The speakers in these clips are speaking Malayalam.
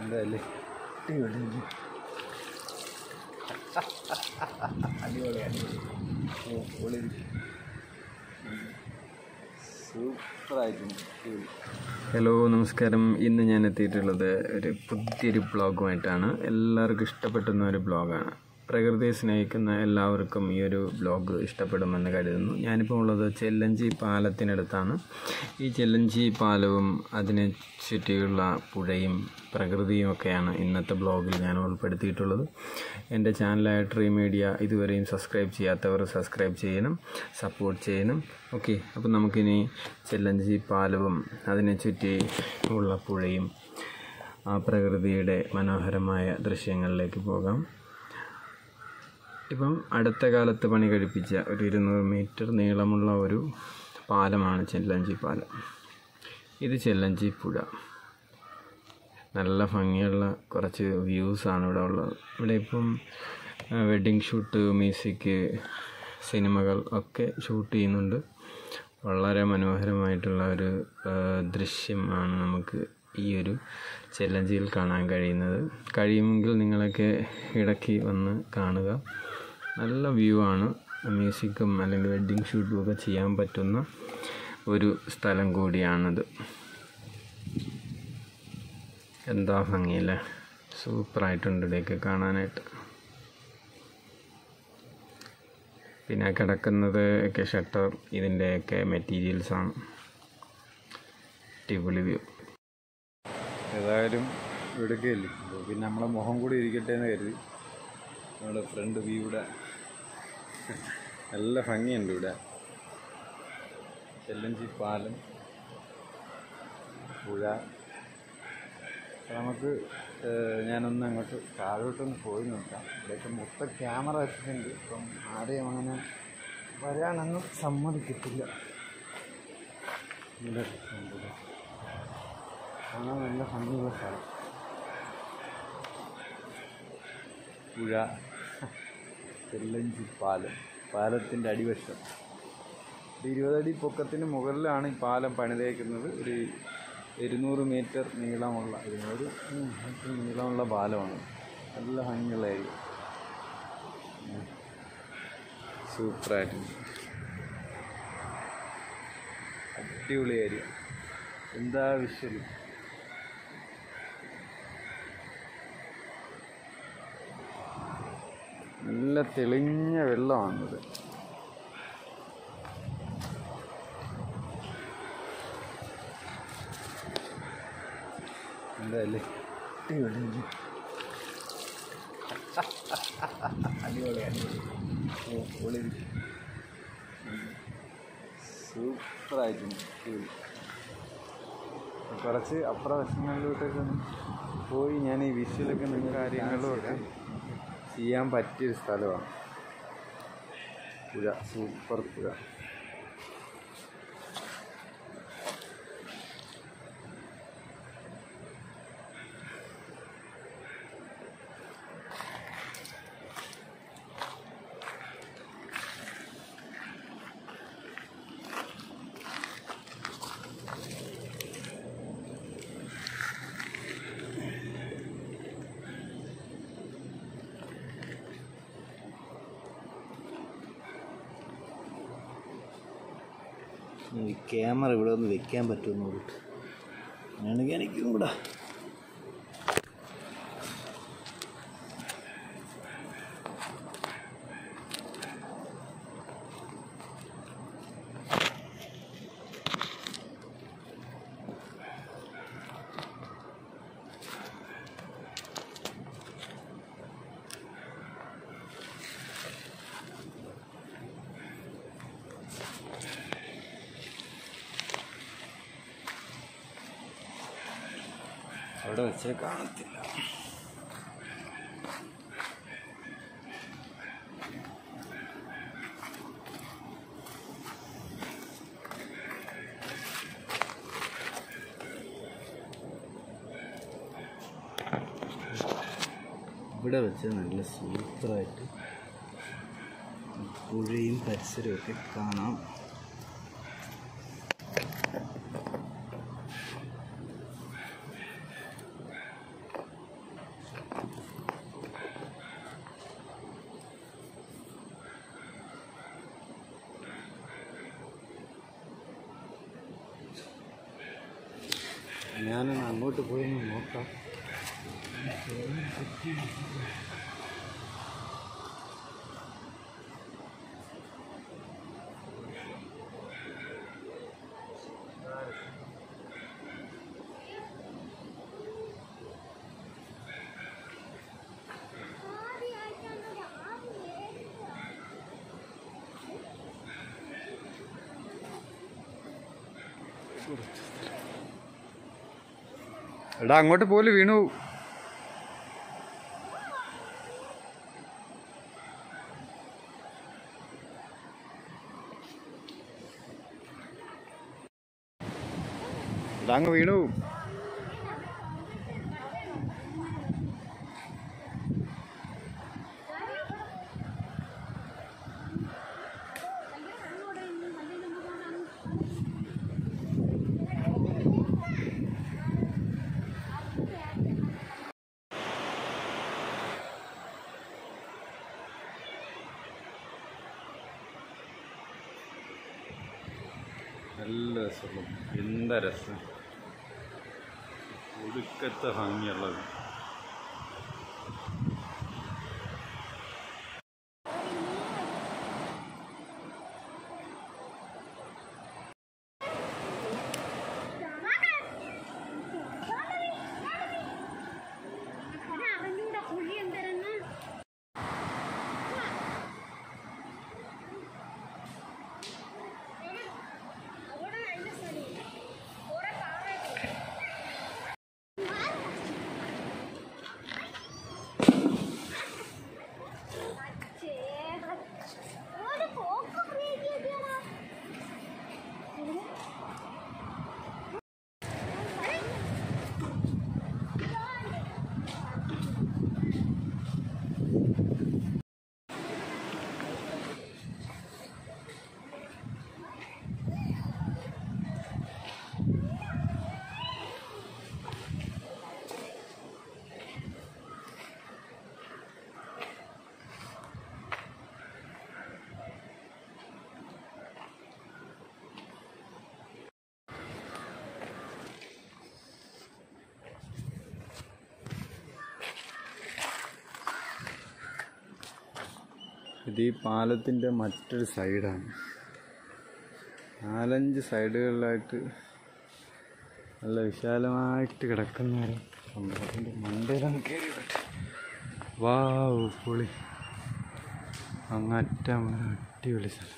എന്തായാലും അടിപൊളി അടിപൊളി അടിപൊളി ഓ, പൊളി സൂപ്പറായിട്ടുണ്ട് അടിപൊളി ഹലോ നമസ്കാരം ഇന്ന് ഞാൻ എത്തിയിട്ടുള്ളത് ഒരു പുതിയൊരു ബ്ലോഗുമായിട്ടാണ് എല്ലാവർക്കും ഇഷ്ടപ്പെട്ടുന്ന ഒരു ബ്ലോഗാണ് പ്രകൃതിയെ സ്നേഹിക്കുന്ന എല്ലാവർക്കും ഈ ഒരു ബ്ലോഗ് ഇഷ്ടപ്പെടുമെന്ന് കരുതുന്നു ഞാനിപ്പോൾ ഉള്ളത് ചെല്ലഞ്ചി പാലത്തിനടുത്താണ് ഈ ചെല്ലഞ്ചി പാലവും അതിനെ ചുറ്റിയുള്ള പുഴയും പ്രകൃതിയും ഒക്കെയാണ് ഇന്നത്തെ ബ്ലോഗിൽ ഞാൻ ഉൾപ്പെടുത്തിയിട്ടുള്ളത് എൻ്റെ ചാനലായ ട്രീ മീഡിയ ഇതുവരെയും സബ്സ്ക്രൈബ് ചെയ്യാത്തവർ സബ്സ്ക്രൈബ് ചെയ്യണം സപ്പോർട്ട് ചെയ്യണം ഓക്കെ അപ്പോൾ നമുക്കിനി ചെല്ലഞ്ചി പാലവും അതിനെ ചുറ്റി ഉള്ള പുഴയും ആ പ്രകൃതിയുടെ മനോഹരമായ ദൃശ്യങ്ങളിലേക്ക് പോകാം ഇപ്പം അടുത്ത കാലത്ത് പണി കഴിപ്പിച്ച ഒരു ഇരുന്നൂറ് മീറ്റർ നീളമുള്ള ഒരു പാലമാണ് ചെല്ലഞ്ചി പാലം ഇത് ചെല്ലഞ്ചി പുഴ നല്ല ഭംഗിയുള്ള കുറച്ച് വ്യൂസാണ് ഇവിടെ ഉള്ളത് ഇവിടെ ഇപ്പം വെഡ്ഡിങ് ഷൂട്ട് മ്യൂസിക് സിനിമകൾ ഒക്കെ ഷൂട്ട് ചെയ്യുന്നുണ്ട് വളരെ മനോഹരമായിട്ടുള്ള ഒരു ആ, ദൃശ്യമാണ് നമുക്ക് ഈ ഒരു ചെല്ലഞ്ചിയിൽ കാണാൻ കഴിയുന്നത് കഴിയുമെങ്കിൽ നിങ്ങളൊക്കെ ഇടയ്ക്ക് വന്ന് കാണുക നല്ല വ്യൂ ആണ് മ്യൂസിക്കും അല്ലെങ്കിൽ വെഡ്ഡിങ് ഷൂട്ടും ഒക്കെ ചെയ്യാൻ പറ്റുന്ന ഒരു സ്ഥലം കൂടിയാണിത് എന്താ ഭംഗിയല്ലേ സൂപ്പറായിട്ടുണ്ട് ഇവിടെയൊക്കെ കാണാനായിട്ട് പിന്നെ കിടക്കുന്നത് ഒക്കെ ഷട്ടർ ഇതിൻ്റെയൊക്കെ മെറ്റീരിയൽസാണ് അടിപൊളി വ്യൂ ഏതായാലും എടുക്കുകയല്ലേ അപ്പോൾ പിന്നെ നമ്മളെ മുഖം കൂടി ഇരിക്കട്ടെ എന്ന് കരുതി നമ്മുടെ ഫ്രണ്ട് വ്യൂയുടെ നല്ല ഭംഗിയുണ്ട് ഇവിടെ ചെല്ലഞ്ചി പാലം പുഴ അപ്പോൾ നമുക്ക് ഏഹ്, ഞാനൊന്ന് അങ്ങോട്ട് താഴോട്ടൊന്ന് പോയി നോക്കാം ഇവിടെയൊക്കെ മൊത്തം ക്യാമറ വെച്ചിട്ടുണ്ട് ഇപ്പം ആരെയും അങ്ങനെ വരാനൊന്നും സമ്മതിക്കത്തില്ല ഇവിടെ ഉണ്ട്. കാണാൻ നല്ല ഭംഗിയുള്ള സ്ഥലം പുഴ ചെല്ലഞ്ചി പാലം പാലത്തിൻ്റെ അടിവശം ഒരു ഇരുപതടി പൊക്കത്തിന് മുകളിലാണ് ഈ പാലം പണിതേക്കുന്നത് ഒരു ഇരുന്നൂറ് മീറ്റർ നീളമുള്ള ഇരുന്നൂറ് ഉം, മീറ്റർ നീളമുള്ള പാലമാണ് നല്ല ഭംഗിയുള്ള ഏരിയ സൂപ്പറായിട്ടുണ്ട് അടിപൊളി ഏരിയ എന്താ വിഷ്വൽ നല്ല തെളിഞ്ഞ വെള്ളമാണിത് എന്തായാലും അടിപൊളി അടിപൊളി അടിപൊളി ഓ, പൊളി സൂപ്പറായിട്ടുണ്ട് അടിപൊളി കുറച്ച് അപ്പുറ വശങ്ങളിലോട്ടൊക്കെ ഒന്ന് പോയി ഞാൻ ഈ വിഷ്വലൊക്കെ നിങ്ങൾ കാര്യങ്ങളും ഒക്കെ ചെയ്യാൻ പറ്റിയൊരു സ്ഥലമാണ് പുഴ സൂപ്പർ പുഴ ഈ ക്യാമറ ഇവിടെ ഒന്ന് വെക്കാൻ പറ്റുമെന്ന് നോക്കിട്ട് അങ്ങനെയാണെങ്കിൽ എനിക്കും കൂടെ അവിടെ വെച്ചേ കാണത്തില്ല ഇവിടെ വെച്ച് നല്ല സൂപ്പറായിട്ട് പുഴയും പരിസരമൊക്കെ കാണാം ഞാനൊന്ന് അങ്ങോട്ട് പോയി ഒന്ന് നോക്കാം എടാ അങ്ങോട്ട് പോലെ വീണു എടാ അങ്ങ് വീണു നല്ല രസമുള്ള എന്താ രസം ഒടുക്കത്തെ ഭംഗിയുള്ളത് അറിഞ്ഞൂടാ കുഴി എന്തരെന്ന് അവിടെ അതിന്റെ സ്ഥലം കുറെ പാറയൊക്കെ ഒരു പോക്ക് ബ്രേക്ക് ചെയ്തിയാടാ ഇത് ഈ പാലത്തിൻ്റെ മറ്റൊരു സൈഡാണ് നാലഞ്ച് സൈഡുകളിലായിട്ട് നല്ല വിശാലമായിട്ട് കിടക്കുന്ന ഒരു സംഭവത്തിൻ്റെ മണ്ടയിലാണ് കയറി വാവ് പൊളി അങ്ങറ്റം വരെ അടിപൊളി സ്ഥലം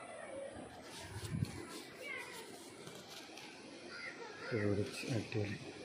അടിപൊളി അടിപൊളി